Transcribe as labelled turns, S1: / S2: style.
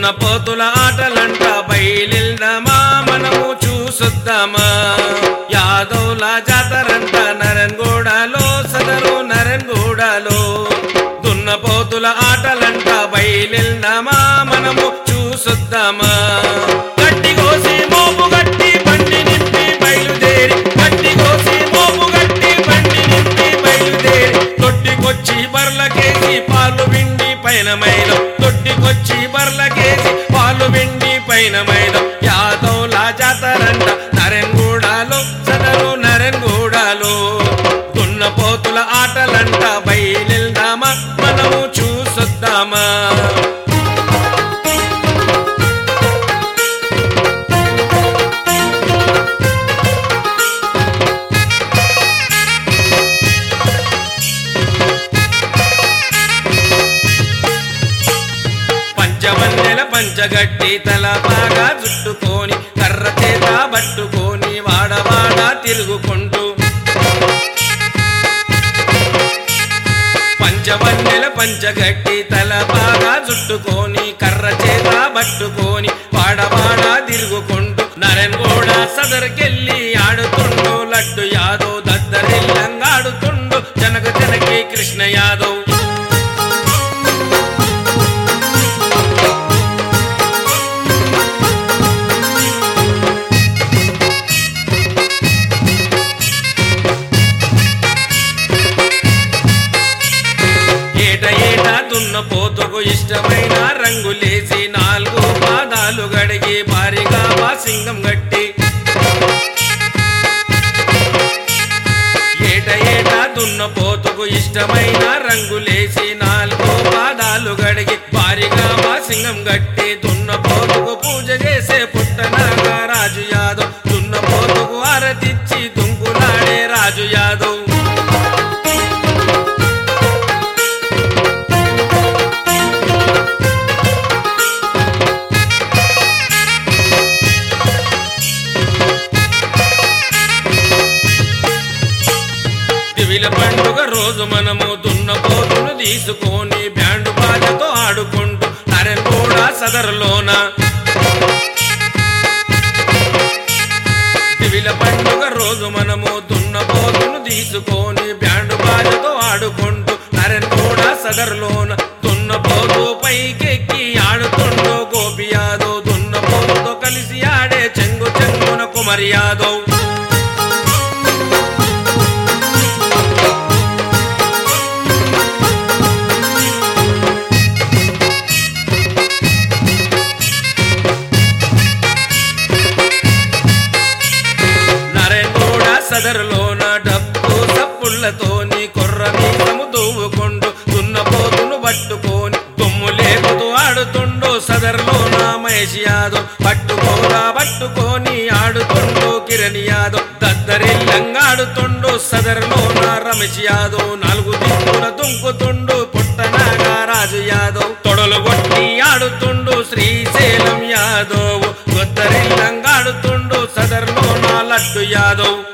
S1: దున్నపోతుల ఆటలంట బయలుదామా మనము చూసొద్దామా యాదవుల జాతరంట నరన్గూడలో సదరు నరన్గూడలో దున్నపోతుల ఆటలంట బయలుదామా మనము చూసొద్దామా గట్టి కోసి మోపు గట్టి బండి నింపి బయలుదేరి గట్టి కోసి మోపు గట్టి బండి నింపి బయలుదేరి తొట్టికొచ్చి బర్లకేసి పాలు విండి పైన మైదం తొట్టికొచ్చి బర్లకేసి పాలు విండి పైన మైదం యాదవుల జాతరంట నరెన్గూడలో సదరు నరెన్గూడలో దున్నపోతుల ఆటలంట బయలుదామా మనము చూసొద్దామా పంచవన్నెల పంచగట్టి తల బాగా చుట్టుకొని కర్ర చేత పట్టుకొని వాడవాడ తిరుగుకుంటూ పంచవన్నెల పంచగట్టి తల బాగా చుట్టుకొని కర్ర చేత పట్టుకొని వాడవాడ తిరుగుకుంటూ నరేన్ కూడా సదరికెళ్ళి ఆడుతుండు లడ్డు యాదవ్ దద్దరిల్లంగా ఆడుతుండు జనక జనకి కృష్ణ యాదవ్ ఏట ఏట దున్న పోతుకు ఇష్టమైన రంగులేసి నాలుగు పాదాలు గడిగి భారీగా సింగం గట్టి ఏట ఏట దున్న పోతుకు ఇష్టమైన రంగులేసి నాలుగు పాదాలు గడిగి భారీగా సింగం గట్టి దున్న పోతుకు పూజ చేసే పుట్టనాగా రాజు యాదవ్ దున్న పోతుకు ఆరతిచ్చి దుంకులాడే రాజు యాదవ్ దివిల పండుగ రోజు మనము దున్నపోతును తీసుకొని బ్యాండు బాజతో ఆడుకుంటూ నరెన్ కూడా సదరులోన దివిల పండుగ రోజు మనము దున్నపోతును తీసుకొని బ్యాండు బాజతో ఆడుకుంటూ నరెన్ కూడా సదరులోన దున్నపోతు పైకెక్కి ఆడుతుండో గోపి యాదవ్ దున్నపోతుతో కలిసి ఆడే చెంగు చెంగున కుమరి యాదవ్ నరేంద్రుడ సదరులోన డబ్బు సప్పుళ్లతోని కొర్ర మీసము దూవుకుంటూ దున్నపోతును పట్టుకొని దుమ్ము లేపుతూ ఆడుతుండు సదరులోన మహేష్ యాదవ్ పట్టుకోరా పట్టుకొని ఆడుతుండు కిరణ్ యాదవ్ దద్దరిల్లంగా ఆడుతుండు సదరులోన రమేష్ యాదవ్ నాలుగు దిక్కుల దుంకుతుండు పుట్టనాగా రాజు యాదవ్ తొడలు కొట్టి ఆడుతుండు శ్రీశైలం యాదవ్ గొద్దరిల్లంగా ఆడుతుండు సదర్లో నా లడ్డు యాదవ్